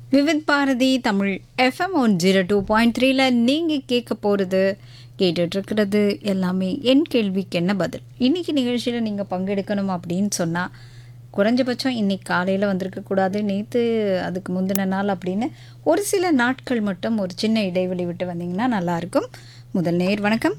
Vividh Bharati Tamil FM one zero two point த்ரீல நீங்கள் கேட்க போகிறது கேட்டுட்ருக்கிறது எல்லாமே என் கேள்விக்கு என்ன பதில் இன்றைக்கி நிகழ்ச்சியில் நீங்கள் பங்கெடுக்கணும் அப்படின்னு சொன்னால் குறைஞ்சபட்சம் இன்னைக்கு காலையில் வந்திருக்கக்கூடாது நேற்று அதுக்கு முந்தின நாள் அப்படின்னு ஒரு சில நாட்கள் மட்டும் ஒரு சின்ன இடைவெளி விட்டு வந்தீங்கன்னா நல்லாயிருக்கும் முதல் நேர் வணக்கம்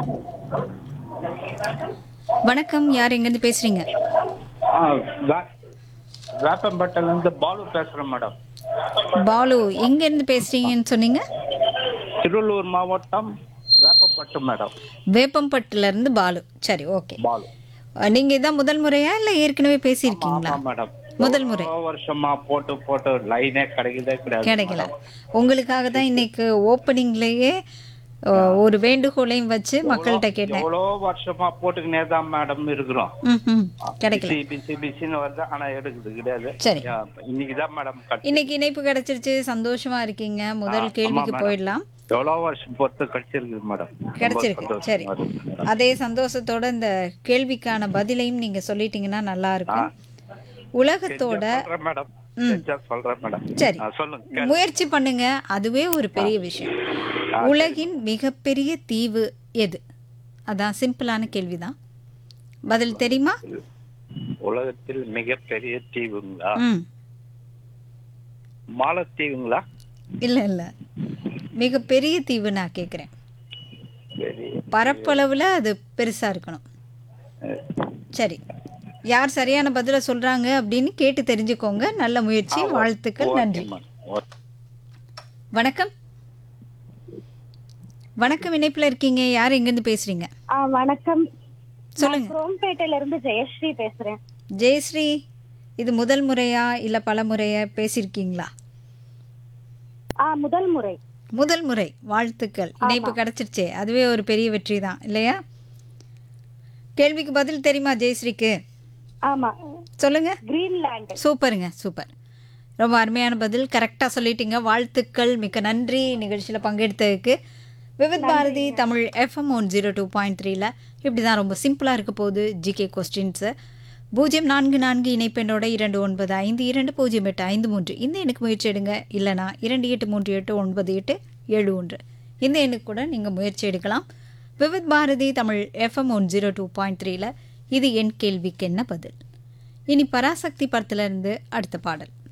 வணக்கம் யார் எங்கேருந்து பேசுகிறீங்க ஆ, வே- வேப்பம்பட்டில இருந்து பாலு பேசுறேன் மேடம் பாலு எங்கேருந்து பேசுகிறீங்கன்னு சொன்னீங்க திருவள்ளூர் மாவட்டம் வேப்பம்பட்டு மேடம் வேப்பம்பட்டுலேருந்து பாலு சரி ஓகே பாலு நீங்க இதான் முதல் முறையா இல்ல ஏற்கனவே பேசியிருக்கீங்களா ஆமா மேடம் முதல் முறை எவ்வளோ வருஷமா போட்டு போட்டு லைனே கிடைக்கதே கிடையாது கிடைக்கல உங்களுக்காக தான் இன்னைக்கு ஓப்பனிங்லயே அஹ், ஒரு வேண்டுகோளையும் வச்சு மக்கள்கிட்ட கேட்டேன் எவ்வளோ வருஷமா போட்டுக்கினே தான் மேடம் இருக்கிறோம் ம், ம். கிடைக்கல பிசி பிசி பிசின்னு வருது ஆனா எடுக்குது கிடையாது சரி இன்னைக்கு தான் மேடம் இன்னைக்கு இணைப்பு கிடைச்சிருச்சு சந்தோஷமா இருக்கீங்க முதல் கேள்விக்கு போயிடலாம் எவ்வளோ வருஷம் பொறுத்து கிடைச்சிருக்குது மேடம் ரொம்ப கிடைச்சிருக்கு சந்தோஷமா சரி இருக்கு. அதே சந்தோஷத்தோட இந்த கேள்விக்கான பதிலையும் நீங்க சொல்லிட்டீங்கன்னா நல்லா இருக்கும் உலகத்தோட சொல்றேன் மேடம் தெரிஞ்சா சொல்றேன் மேடம் சரி ஆ, சொல்லுங்க முயற்சி பண்ணுங்க அதுவே ஒரு பெரிய விஷயம் உலகின் மிகப்பெரிய தீவு எது அதான் சிம்பிளான கேள்விதான் பதில் தெரியுமா உலகத்தில் மிகப்பெரிய தீவுங்களா ம் மாலத்தீவுங்களா இல்ல இல்ல மிகப்பெரிய தீவு நான் கேட்குறேன் பெரிய பரப்பளவுல அது பெருசா இருக்கணும் சரி யார் சரியான பதிலை சொல்றாங்க அப்படின்னு கேட்டு தெரிஞ்சுக்கோங்க நல்ல முயற்சி வாழ்த்துக்கள் நன்றி வணக்கம் வணக்கம் இணைப்புல இருக்கீங்க யார் எங்கேருந்து பேசுறீங்க ஆ வணக்கம் சொல்லுங்க குரோம்பேட்டையில இருந்து ஜெயஸ்ரீ பேசுறேன் ஜெயஸ்ரீ இது முதல் முறையா இல்ல பல முறையா பேசியிருக்கீங்களா ஆ முதல் முறை முதல் முறை வாழ்த்துக்கள் இணைப்பு கிடைச்சிருச்சே அதுவே ஒரு பெரிய வெற்றி தான் இல்லையா கேள்விக்கு பதில் தெரியுமா ஜெயஸ்ரீக்கு ஆமா சொல்லுங்க கிரீன்லாண்ட் சூப்பருங்க சூப்பர் ரொம்ப அருமையான பதில் கரெக்டாக சொல்லிட்டீங்க வாழ்த்துக்கள் மிக்க நன்றி நிகழ்ச்சியில் பங்கெடுத்ததுக்கு Vividh Bharati Tamil FM one zero two point த்ரீல இப்படி தான் ரொம்ப சிம்பிளாக இருக்க போகுது ஜிகே கொஸ்டின்ஸு பூஜ்ஜியம் நான்கு நான்கு இணைப்பெண்ணோட இரண்டு ஒன்பது ஐந்து இரண்டு பூஜ்ஜியம் எட்டு ஐந்து மூன்று இந்த எண்ணுக்கு முயற்சி எடுங்க இல்லைனா இரண்டு எட்டு மூன்று எட்டு ஒன்பது எட்டு ஏழு ஒன்று இந்த எண்ணுக்கு கூட நீங்கள் முயற்சி எடுக்கலாம் Vividh Bharati Tamil FM one zero two point த்ரீல இது என் கேள்விக்கு என்ன பதில் இனி பராசக்தி படத்துல இருந்து அடுத்த பாடல்